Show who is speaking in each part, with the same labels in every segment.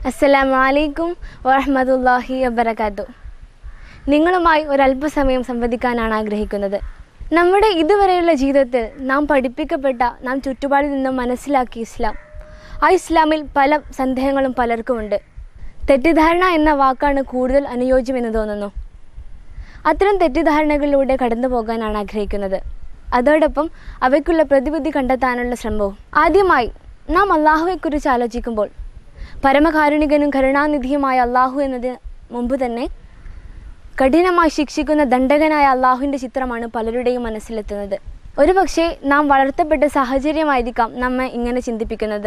Speaker 1: അസ്സലാമു അലൈക്കും വറഹ്മത്തുള്ളാഹി വബറകാത്തു നിങ്ങളുമായി ഒരല്പസമയം സംവദിക്കാനാണ് ആഗ്രഹിക്കുന്നത് നമ്മുടെ ഇതുവരെയുള്ള ജീവിതത്തിൽ നാം പഠിപ്പിക്കപ്പെട്ട നാം ചുറ്റുപാടിൽ നിന്നും മനസ്സിലാക്കിയ ഇസ്ലാം ആ ഇസ്ലാമിൽ പല സന്ദേഹങ്ങളും പലർക്കുമുണ്ട് തെറ്റിദ്ധാരണ എന്ന വാക്കാണ് കൂടുതൽ അനുയോജ്യമെന്ന് തോന്നുന്നു അത്തരം തെറ്റിദ്ധാരണകളിലൂടെ കടന്നു പോകാനാണ് ആഗ്രഹിക്കുന്നത് അതോടൊപ്പം അവയ്ക്കുള്ള പ്രതിവിധി കണ്ടെത്താനുള്ള ശ്രമവും ആദ്യമായി നാം അള്ളാഹുവെക്കുറിച്ച് ആലോചിക്കുമ്പോൾ പരമകാരുണികനും കരുണാനിധിയുമായ അള്ളാഹു എന്നതിന് മുമ്പ് തന്നെ കഠിനമായി ശിക്ഷിക്കുന്ന ദണ്ഡകനായ അള്ളാഹുവിൻ്റെ ചിത്രമാണ് പലരുടെയും മനസ്സിലെത്തുന്നത് ഒരുപക്ഷെ നാം വളർത്തപ്പെട്ട സാഹചര്യമായിരിക്കാം നമ്മെ ഇങ്ങനെ ചിന്തിപ്പിക്കുന്നത്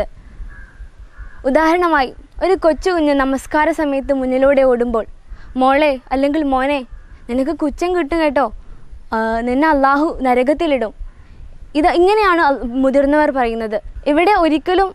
Speaker 1: ഉദാഹരണമായി ഒരു കൊച്ചു കുഞ്ഞ് നമസ്കാര സമയത്ത് മുന്നിലൂടെ ഓടുമ്പോൾ മോളെ അല്ലെങ്കിൽ മോനെ നിനക്ക് കുറ്റം കിട്ടും കേട്ടോ ആ, നിന്നെ അള്ളാഹു നരകത്തിലിടും ഇത് ഇങ്ങനെയാണ് അൽ- മുതിർന്നവർ പറയുന്നത് ഇവിടെ ഒരിക്കലും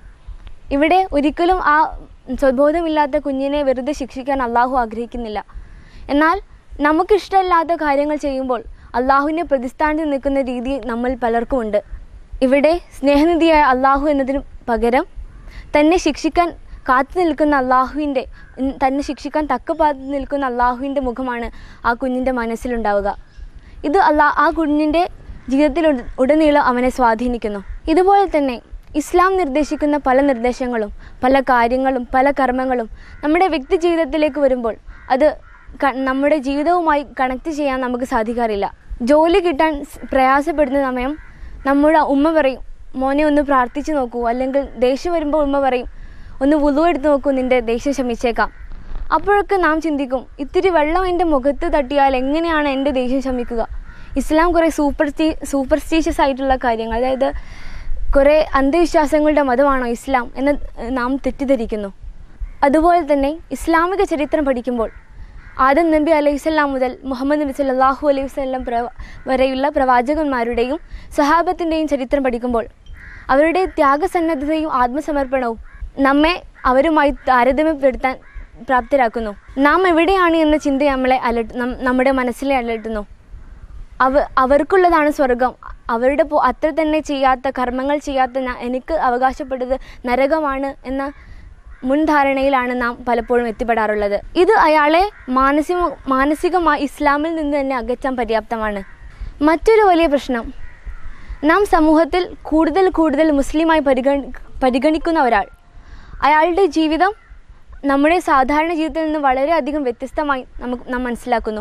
Speaker 1: ഇവിടെ ഒരിക്കലും ആ സ്വബോധമില്ലാത്ത കുഞ്ഞിനെ വെറുതെ ശിക്ഷിക്കാൻ അള്ളാഹു ആഗ്രഹിക്കുന്നില്ല എന്നാൽ നമുക്കിഷ്ടമില്ലാത്ത കാര്യങ്ങൾ ചെയ്യുമ്പോൾ അള്ളാഹുവിനെ പ്രതിസ്ഥാനത്ത് നിൽക്കുന്ന രീതി നമ്മൾ പലർക്കും ഉണ്ട് ഇവിടെ സ്നേഹനിധിയായ അള്ളാഹു എന്നതിന് പകരം തന്നെ ശിക്ഷിക്കാൻ കാത്തു നിൽക്കുന്ന അള്ളാഹുവിൻ്റെ ഉം, തന്നെ ശിക്ഷിക്കാൻ തക്ക പാത്തു നിൽക്കുന്ന അള്ളാഹുവിൻ്റെ മുഖമാണ് ആ കുഞ്ഞിൻ്റെ മനസ്സിലുണ്ടാവുക ഇത് അല്ലാ ആ കുഞ്ഞിൻ്റെ ജീവിതത്തിൽ ഉട- ഉടനീളം അവനെ സ്വാധീനിക്കുന്നു ഇതുപോലെ തന്നെ ഇസ്ലാം നിർദ്ദേശിക്കുന്ന പല നിർദ്ദേശങ്ങളും പല കാര്യങ്ങളും പല കർമ്മങ്ങളും നമ്മുടെ വ്യക്തി ജീവിതത്തിലേക്ക് വരുമ്പോൾ അത് ക- നമ്മുടെ ജീവിതവുമായി കണക്ട് ചെയ്യാൻ നമുക്ക് സാധിക്കാറില്ല ജോലി കിട്ടാൻ സ് പ്രയാസപ്പെടുന്ന സമയം നമ്മുടെ ഉമ്മ പറയും മോനെ ഒന്ന് പ്രാർത്ഥിച്ചു നോക്കൂ അല്ലെങ്കിൽ ദേഷ്യം വരുമ്പോൾ ഉമ്മ പറയും ഒന്ന് വുളു എടുത്ത് നോക്കൂ നിന്റെ ദേഷ്യം ശമിച്ചേക്കാം അപ്പോഴൊക്കെ നാം ചിന്തിക്കും ഇത്തിരി വെള്ളം എൻ്റെ മുഖത്ത് തട്ടിയാൽ എങ്ങനെയാണ് എൻ്റെ ദേഷ്യം ശമിക്കുക ഇസ്ലാം കുറേ സൂപ്പർ സൂപ്പർസ്റ്റീഷ്യസ് ആയിട്ടുള്ള കാര്യങ്ങൾ അതായത് കുറേ അന്ധവിശ്വാസങ്ങളുടെ മതമാണോ ഇസ്ലാം എന്ന് നാം തെറ്റിദ്ധരിക്കുന്നു അതുപോലെ തന്നെ ഇസ്ലാമിക ചരിത്രം പഠിക്കുമ്പോൾ ആദം നബി അലൈഹിസ്ലാം മുതൽ മുഹമ്മദ് നബി സല്ലല്ലാഹു അലൈഹി വസല്ലം പ്രവ വരെയുള്ള പ്രവാചകന്മാരുടെയും സഹാബത്തിൻ്റെയും ചരിത്രം പഠിക്കുമ്പോൾ അവരുടെ ത്യാഗസന്നദ്ധതയും ആത്മസമർപ്പണവും നമ്മെ അവരുമായി താരതമ്യപ്പെടുത്താൻ പ്രാപ്തരാക്കുന്നു നാം എവിടെയാണ് എന്ന ചിന്ത നമ്മളെ അലട്ട് നം- നമ്മുടെ മനസ്സിലെ അലട്ടുന്നു അവ അവർക്കുള്ളതാണ് സ്വർഗം അവരുടെ പോ അത്ര തന്നെ ചെയ്യാത്ത കർമ്മങ്ങൾ ചെയ്യാത്ത ഞാൻ- എനിക്ക് അവകാശപ്പെട്ടത് നരകമാണ് എന്ന മുൻധാരണയിലാണ് നാം പലപ്പോഴും എത്തിപ്പെടാറുള്ളത് ഇത് അയാളെ മാനസിക മാനസികമായി ഇസ്ലാമിൽ നിന്ന് തന്നെ അകറ്റാൻ പര്യാപ്തമാണ് മറ്റൊരു വലിയ പ്രശ്നം നാം സമൂഹത്തിൽ കൂടുതൽ കൂടുതൽ മുസ്ലിമായി പരിഗണി പരിഗണിക്കുന്ന ഒരാൾ അയാളുടെ ജീവിതം നമ്മുടെ സാധാരണ ജീവിതത്തിൽ നിന്ന് വളരെയധികം വ്യത്യസ്തമായി നമുക്ക് നാം മനസ്സിലാക്കുന്നു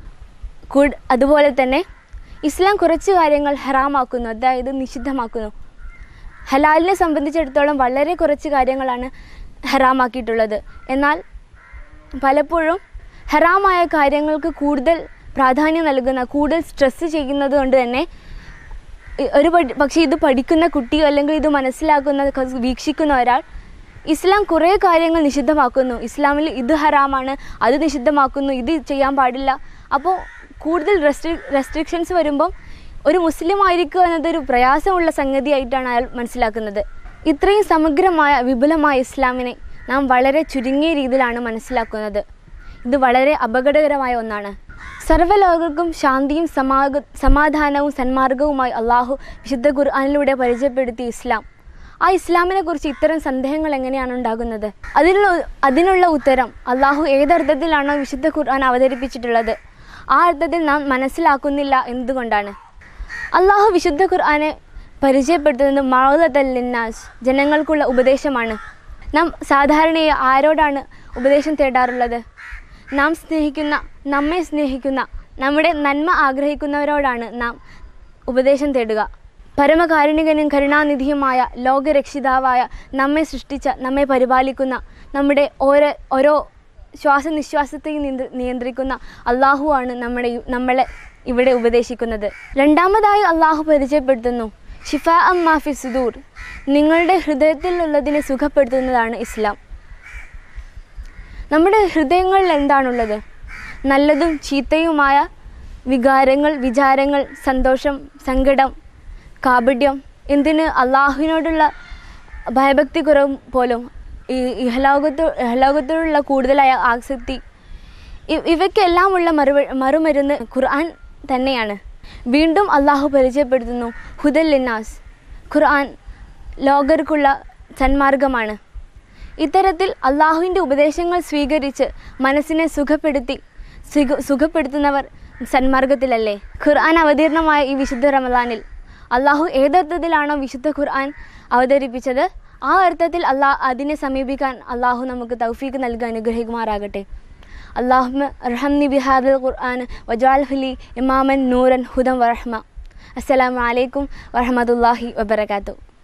Speaker 1: കൂട് അതുപോലെ തന്നെ ഇസ്ലാം കുറച്ച് കാര്യങ്ങൾ ഹറാമാക്കുന്നു അതായത് നിഷിദ്ധമാക്കുന്നു ഹലാലിനെ സംബന്ധിച്ചിടത്തോളം വളരെ കുറച്ച് കാര്യങ്ങളാണ് ഹറാമാക്കിയിട്ടുള്ളത് എന്നാൽ പലപ്പോഴും ഹറാമായ കാര്യങ്ങൾക്ക് കൂടുതൽ പ്രാധാന്യം നൽകുന്ന കൂടുതൽ സ്ട്രെസ് ചെയ്യുന്നത് കൊണ്ട് തന്നെ ഇ- ഒരു പഠി- പക്ഷേ ഇത് പഠിക്കുന്ന കുട്ടിയോ അല്ലെങ്കിൽ ഇത് മനസ്സിലാക്കുന്ന ക- വീക്ഷിക്കുന്ന ഒരാൾ ഇസ്ലാം കുറേ കാര്യങ്ങൾ നിഷിദ്ധമാക്കുന്നു ഇസ്ലാമിൽ ഇത് ഹറാമാണ് അത് നിഷിദ്ധമാക്കുന്നു ഇത് ചെയ്യാൻ പാടില്ല അപ്പോൾ കൂടുതൽ റെസ്ട്രി റെസ്ട്രിക്ഷൻസ് വരുമ്പം ഒരു മുസ്ലിം ആയിരിക്കുക എന്നതൊരു പ്രയാസമുള്ള സംഗതിയായിട്ടാണ് അയാൾ മനസ്സിലാക്കുന്നത് ഇത്രയും സമഗ്രമായ വിപുലമായ ഇസ്ലാമിനെ നാം വളരെ ചുരുങ്ങിയ രീതിയിലാണ് മനസ്സിലാക്കുന്നത് ഇത് വളരെ അപകടകരമായ ഒന്നാണ് സർവ്വലോകർക്കും ശാന്തിയും സമാഗ സമാധാനവും സന്മാർഗവുമായി അള്ളാഹു വിശുദ്ധ ഖുർആാനിലൂടെ പരിചയപ്പെടുത്തിയ ഇസ്ലാം ആ ഇസ്ലാമിനെ കുറിച്ച് ഇത്തരം സന്ദേഹങ്ങൾ എങ്ങനെയാണ് ഉണ്ടാകുന്നത് അതിനുള്ള അതിനുള്ള ഉത്തരം അള്ളാഹു ഏതർത്ഥത്തിലാണോ വിശുദ്ധ ഖുർആൻ അവതരിപ്പിച്ചിട്ടുള്ളത് ആ അർത്ഥത്തിൽ നാം മനസ്സിലാക്കുന്നില്ല എന്തുകൊണ്ടാണ് അള്ളാഹു വിശുദ്ധ ഖുർആനെ പരിചയപ്പെടുത്തുന്നത് മൗലത്തൽ ലിന്നാസ് ജനങ്ങൾക്കുള്ള ഉപദേശമാണ് നാം സാധാരണയായി ആരോടാണ് ഉപദേശം തേടാറുള്ളത് നാം സ്നേഹിക്കുന്ന നമ്മെ സ്നേഹിക്കുന്ന നമ്മുടെ നന്മ ആഗ്രഹിക്കുന്നവരോടാണ് നാം ഉപദേശം തേടുക പരമകാരുണികനും കരുണാനിധിയുമായ ലോകരക്ഷിതാവായ നമ്മെ സൃഷ്ടിച്ച നമ്മെ പരിപാലിക്കുന്ന നമ്മുടെ ഓരോ ഓരോ ശ്വാസനിശ്വാസത്തെയും നിയന്ത്ര- നിയന്ത്രിക്കുന്ന അള്ളാഹുവാണ് നമ്മുടെ നമ്മളെ ഇവിടെ ഉപദേശിക്കുന്നത് രണ്ടാമതായി അള്ളാഹു പരിചയപ്പെടുത്തുന്നു ഷിഫ അം മാഫി സുദൂർ നിങ്ങളുടെ ഹൃദയത്തിലുള്ളതിനെ സുഖപ്പെടുത്തുന്നതാണ് ഇസ്ലാം നമ്മുടെ ഹൃദയങ്ങളിൽ എന്താണുള്ളത് നല്ലതും ചീത്തയുമായ വികാരങ്ങൾ വിചാരങ്ങൾ സന്തോഷം സങ്കടം കാപട്യം എന്തിന് അള്ളാഹുവിനോടുള്ള ഭയഭക്തി കുറവ് പോലും ഈ ഇഹലോകത്തോ ഇഹലോകത്തോടുള്ള കൂടുതലായ ആസക്തി ഇ- ഇവയ്ക്കെല്ലാമുള്ള മറുവ മറുമരുന്ന് ഖുർആൻ തന്നെയാണ് വീണ്ടും അള്ളാഹു പരിചയപ്പെടുത്തുന്നു ഹുദൽ ലിന്നാസ് ഖുർആൻ ലോകർക്കുള്ള സന്മാർഗമാണ് ഇത്തരത്തിൽ അള്ളാഹുവിൻ്റെ ഉപദേശങ്ങൾ സ്വീകരിച്ച് മനസ്സിനെ സുഖപ്പെടുത്തി സുഖ സുഖപ്പെടുത്തുന്നവർ സന്മാർഗത്തിലല്ലേ ഖുർആൻ അവതീർണമായ ഈ വിശുദ്ധ റമദാനിൽ അള്ളാഹു ഏതർത്ഥത്തിലാണോ വിശുദ്ധ ഖുർആൻ അവതരിപ്പിച്ചത് ആ അർത്ഥത്തിൽ അള്ളാഹ് അതിനെ സമീപിക്കാൻ അള്ളാഹു നമുക്ക് തൗഫീക്ക് നൽകി അനുഗ്രഹിക്കുമാറാകട്ടെ അള്ളാഹുമ റഹംനി ബിഹാദൽ ഖുർആൻ വജാൽ ഹുലി ഇമാമൻ നൂറൻ ഹുദം വറഹ്മ അസ്സലാമു അലൈക്കും വറഹമത്തല്ലാഹി വബർക്കാത്തു